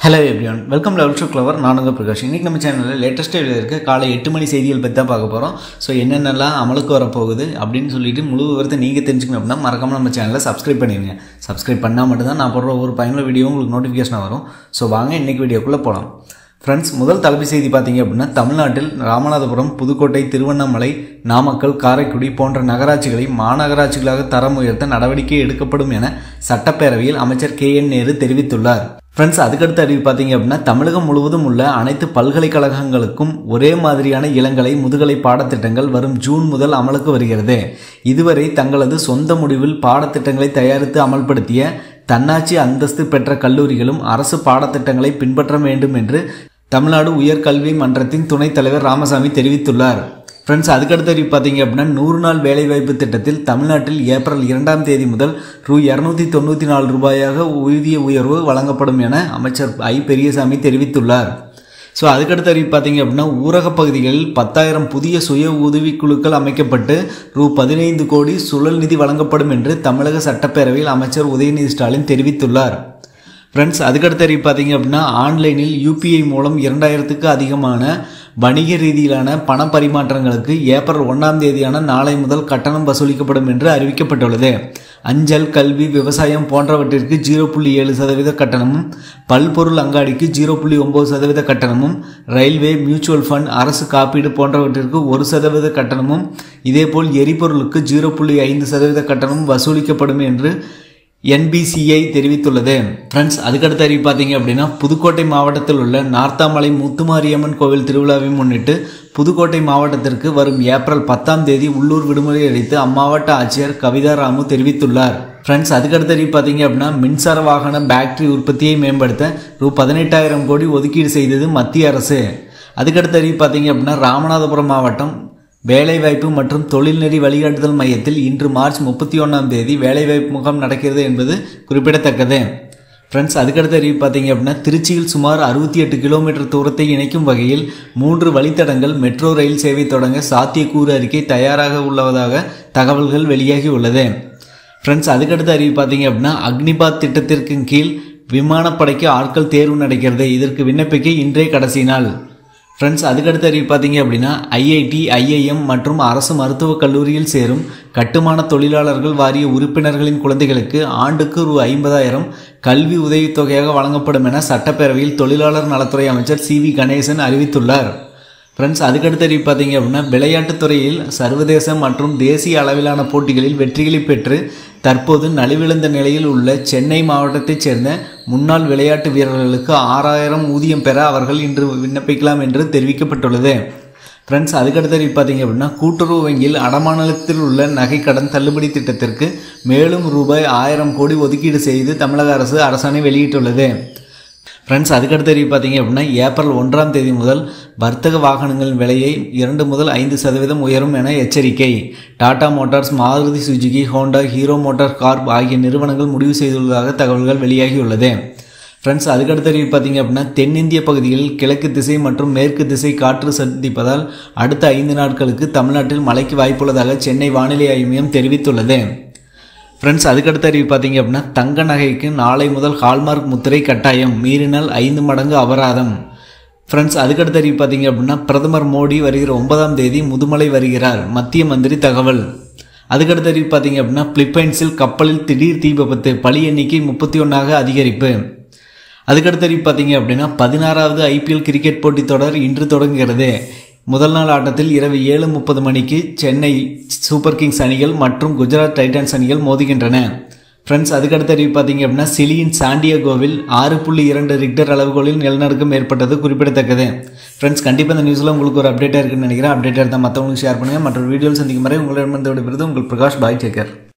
hello everyone welcome level to clever நான் உங்கள் பிரகாஷ் இன்றைக்கி நம்ம சேனலில் லேட்டஸ்ட்டாக வீடியோ இருக்க காலை எட்டு மணி செய்திகள் பற்றி தான் பார்க்க போகிறோம் ஸோ என்னென்னலாம் அமலுக்கு வரப்போகுது அப்படின்னு சொல்லிட்டு முழு விவரத்தை நீங்கள் தெரிஞ்சுக்கணும் அப்படின்னா மறக்காமல் நம்ம சேனலை சப்ஸ்கிரைப் பண்ணிடுங்க சப்ஸ்கிரைப் பண்ணால் மட்டும்தான் நான் போடுற ஒவ்வொரு பயனுள்ள வீடியோ உங்களுக்கு நோட்டிஃபிகேஷன் வரும் ஸோ வாங்க இன்றைக்கி வீடியோக்குள்ளே போகலாம் ஃப்ரெண்ட்ஸ் முதல் தலைப்பு செய்தி பார்த்தீங்க அப்படின்னா தமிழ்நாட்டில் ராமநாதபுரம் புதுக்கோட்டை திருவண்ணாமலை நாமக்கல் காரைக்குடி போன்ற நகராட்சிகளை மாநகராட்சிகளாக தரம் உயர்த்த நடவடிக்கை எடுக்கப்படும் என சட்டப்பேரவையில் அமைச்சர் கே என் நேரு தெரிவித்துள்ளார் ஃப்ரெண்ட்ஸ் அதுக்கடுத்த அறிவு பார்த்தீங்க அப்படின்னா தமிழகம் முழுவதும் உள்ள அனைத்து பல்கலைக்கழகங்களுக்கும் ஒரே மாதிரியான இளங்கலை முதுகலை பாடத்திட்டங்கள் வரும் ஜூன் முதல் அமலுக்கு வருகிறது இதுவரை தங்களது சொந்த முடிவில் பாடத்திட்டங்களை தயாரித்து அமல்படுத்திய தன்னாட்சி அந்தஸ்து பெற்ற கல்லூரிகளும் அரசு பாடத்திட்டங்களை பின்பற்ற வேண்டும் என்று தமிழ்நாடு உயர்கல்வி மன்றத்தின் துணைத் தலைவர் ராமசாமி தெரிவித்துள்ளார் ஃப்ரெண்ட்ஸ் அதுக்கடுத்த அறிவு பார்த்தீங்க அப்படின்னா நூறு நாள் வேலைவாய்ப்பு திட்டத்தில் தமிழ்நாட்டில் ஏப்ரல் இரண்டாம் தேதி முதல் ரூ இரநூத்தி தொண்ணூற்றி நாலு ரூபாயாக ஊதிய உயர்வு வழங்கப்படும் என அமைச்சர் ஐ பெரியசாமி தெரிவித்துள்ளார் ஸோ அதுக்கடுத்த அறிவு பார்த்தீங்க அப்படின்னா ஊரகப் பகுதிகளில் பத்தாயிரம் புதிய சுய உதவிக்குழுக்கள் அமைக்கப்பட்டு ரூ பதினைந்து கோடி சுழல் நிதி வழங்கப்படும் என்று தமிழக சட்டப்பேரவையில் அமைச்சர் உதயநிதி ஸ்டாலின் தெரிவித்துள்ளார் ஃப்ரெண்ட்ஸ் அதுக்கடுத்த அறிவு பார்த்தீங்க அப்படின்னா ஆன்லைனில் யூபிஐ மூலம் இரண்டாயிரத்துக்கு அதிகமான வணிக ரீதியிலான பண பரிமாற்றங்களுக்கு ஏப்ரல் ஒன்றாம் தேதியான நாளை முதல் கட்டணம் வசூலிக்கப்படும் என்று அறிவிக்கப்பட்டுள்ளது அஞ்சல் கல்வி விவசாயம் போன்றவற்றிற்கு ஜீரோ புள்ளி ஏழு சதவீத கட்டணமும் பல்பொருள் அங்காடிக்கு ஜீரோ புள்ளி ஒம்பது சதவீத கட்டணமும் ரயில்வே மியூச்சுவல் ஃபண்ட் அரசு காப்பீடு போன்றவற்றிற்கு ஒரு சதவீத கட்டணமும் இதேபோல் எரிபொருளுக்கு ஜீரோ புள்ளி ஐந்து சதவீத கட்டணமும் வசூலிக்கப்படும் என்று என்பிசிஐ தெரிவித்துள்ளது ஃப்ரெண்ட்ஸ் அதுக்கடுத்த அறிவு பார்த்தீங்க அப்படின்னா புதுக்கோட்டை மாவட்டத்தில் உள்ள நார்த்தாமலை முத்துமாரியம்மன் கோவில் திருவிழாவை முன்னிட்டு புதுக்கோட்டை மாவட்டத்திற்கு வரும் ஏப்ரல் பத்தாம் தேதி உள்ளூர் விடுமுறை அளித்து அம்மாவட்ட ஆட்சியர் கவிதா ராமு தெரிவித்துள்ளார் ஃப்ரெண்ட்ஸ் அதுக்கடுத்த அறிவு பார்த்தீங்க அப்படின்னா மின்சார வாகன பேட்டரி உற்பத்தியை மேம்படுத்த ரூ பதினெட்டாயிரம் கோடி ஒதுக்கீடு செய்தது மத்திய அரசு அதுக்கடுத்த அறிவு பார்த்தீங்க அப்படின்னா ராமநாதபுரம் மாவட்டம் வேலைவாய்ப்பு மற்றும் தொழில்நெறி வழிகாட்டுதல் மையத்தில் இன்று மார்ச் முப்பத்தி ஒன்றாம் தேதி வேலைவாய்ப்பு முகாம் நடக்கிறது என்பது குறிப்பிடத்தக்கது ஃப்ரெண்ட்ஸ் அதுக்கடுத்த அறிவு பார்த்தீங்க அப்படின்னா திருச்சியில் சுமார் அறுபத்தி எட்டு கிலோமீட்டர் தூரத்தை இணைக்கும் வகையில் மூன்று வழித்தடங்கள் மெட்ரோ ரயில் சேவை தொடங்க சாத்தியக்கூறு அறிக்கை தயாராக உள்ளதாக தகவல்கள் வெளியாகி உள்ளது ஃப்ரெண்ட்ஸ் அதுக்கடுத்த அறிவு பார்த்தீங்க அப்படின்னா அக்னிபாத் திட்டத்திற்கு கீழ் விமானப்படைக்கு ஆட்கள் தேர்வு நடக்கிறது இதற்கு விண்ணப்பிக்க இன்றே கடைசி நாள் ஃப்ரெண்ட்ஸ் அதுக்கடுத்து அறிவு பார்த்தீங்க அப்படின்னா ஐஐடி ஐஐஎம் மற்றும் அரசு மருத்துவக் கல்லூரியில் சேரும் கட்டுமான தொழிலாளர்கள் வாரிய உறுப்பினர்களின் குழந்தைகளுக்கு ஆண்டுக்கு ரூ ஐம்பதாயிரம் கல்வி உதவித்தொகையாக வழங்கப்படும் என சட்டப்பேரவையில் தொழிலாளர் நலத்துறை அமைச்சர் சி வி கணேசன் அறிவித்துள்ளார் ஃப்ரெண்ட்ஸ் அதுக்கடுத்து அறிவு பார்த்தீங்க அப்படின்னா விளையாட்டுத் துறையில் சர்வதேச மற்றும் தேசிய அளவிலான போட்டிகளில் வெற்றிகளை பெற்று தற்போது நலிவிழந்த நிலையில் உள்ள சென்னை மாவட்டத்தைச் சேர்ந்த முன்னாள் விளையாட்டு வீரர்களுக்கு ஆறாயிரம் ஊதியம் பெற அவர்கள் இன்று விண்ணப்பிக்கலாம் என்று தெரிவிக்கப்பட்டுள்ளது ஃப்ரெண்ட்ஸ் அதுக்கடுத்து அறிவு பார்த்தீங்க அப்படின்னா கூட்டுறவு வங்கியில் அடமானத்தில் உள்ள நகை கடன் தள்ளுபடி திட்டத்திற்கு மேலும் ரூபாய் ஆயிரம் கோடி ஒதுக்கீடு செய்து தமிழக அரசு அரசாணை வெளியிட்டுள்ளது ஃப்ரெண்ட்ஸ் அதுக்கடுத்த அறிவு பார்த்தீங்க அப்படின்னா ஏப்ரல் ஒன்றாம் தேதி முதல் வர்த்தக வாகனங்களின் விலையை இரண்டு முதல் ஐந்து சதவீதம் உயரும் என எச்சரிக்கை Tata Motors Maruti Suzuki Honda Hero motor corp ஆகிய நிறுவனங்கள் முடிவு செய்துள்ளதாக தகவல்கள் வெளியாகியுள்ளது ஃப்ரெண்ட்ஸ் அதுக்கடுத்த அறிவு பார்த்தீங்க அப்படின்னா தென்னிந்திய பகுதிகளில் கிழக்கு திசை மற்றும் மேற்கு திசை காற்று சந்திப்பதால் அடுத்த ஐந்து நாட்களுக்கு தமிழ்நாட்டில் மழைக்கு வாய்ப்புள்ளதாக சென்னை வானிலை ஆய்வு மையம் தெரிவித்துள்ளது ஃப்ரெண்ட்ஸ் அதுக்கடுத்த அறிவு பார்த்தீங்க அப்படின்னா தங்க நகைக்கு நாளை முதல் ஹால்மார்க் முத்திரை கட்டாயம் மீறினால் ஐந்து மடங்கு அபராதம் ஃப்ரெண்ட்ஸ் அதுக்கடுத்த அறிவு பார்த்தீங்க அப்படின்னா பிரதமர் மோடி வருகிற ஒன்பதாம் தேதி முதுமலை வருகிறார் மத்திய மந்திரி தகவல் அதுக்கடுத்த அறிவு பார்த்தீங்க அப்படின்னா பிலிப்பைன்ஸில் கப்பலில் திடீர் தீ விபத்து பலி எண்ணிக்கை முப்பத்தி ஒன்றாக அதிகரிப்பு அதுக்கடுத்த அறிவு பார்த்தீங்க அப்படின்னா பதினாறாவது ஐபிஎல் கிரிக்கெட் போட்டித் தொடர் இன்று தொடங்குகிறது முதல் நாள் ஆட்டத்தில் இரவு ஏழு முப்பது மணிக்கு சென்னை சூப்பர் கிங்ஸ் அணிகள் மற்றும் குஜராத் டைட்டன்ஸ் அணிகள் மோதுகின்றன ஃப்ரெண்ட்ஸ் அதுக்கடுத்த அறிவு பார்த்தீங்க அப்படின்னா சிலியின் சாண்டியாகோவில் ஆறு புள்ளி இரண்டு ரிக்டர் அளவுகளில் நிலநடுக்கம் ஏற்பட்டது குறிப்பிடத்தக்கது ஃப்ரெண்ட்ஸ் கண்டிப்பாக இந்த நியூஸில் உங்களுக்கு ஒரு அப்டேட்டாக இருக்குன்னு நினைக்கிறேன் அப்டேட்டாக இருந்தால் மற்றவங்களுக்கு ஷேர் பண்ணுங்கள் மற்ற வீடியோவில் சந்திக்கும் வரை உங்களிடமிருந்து விடுபடுறது உங்கள் பிரகாஷ் பாய் டேக்கர்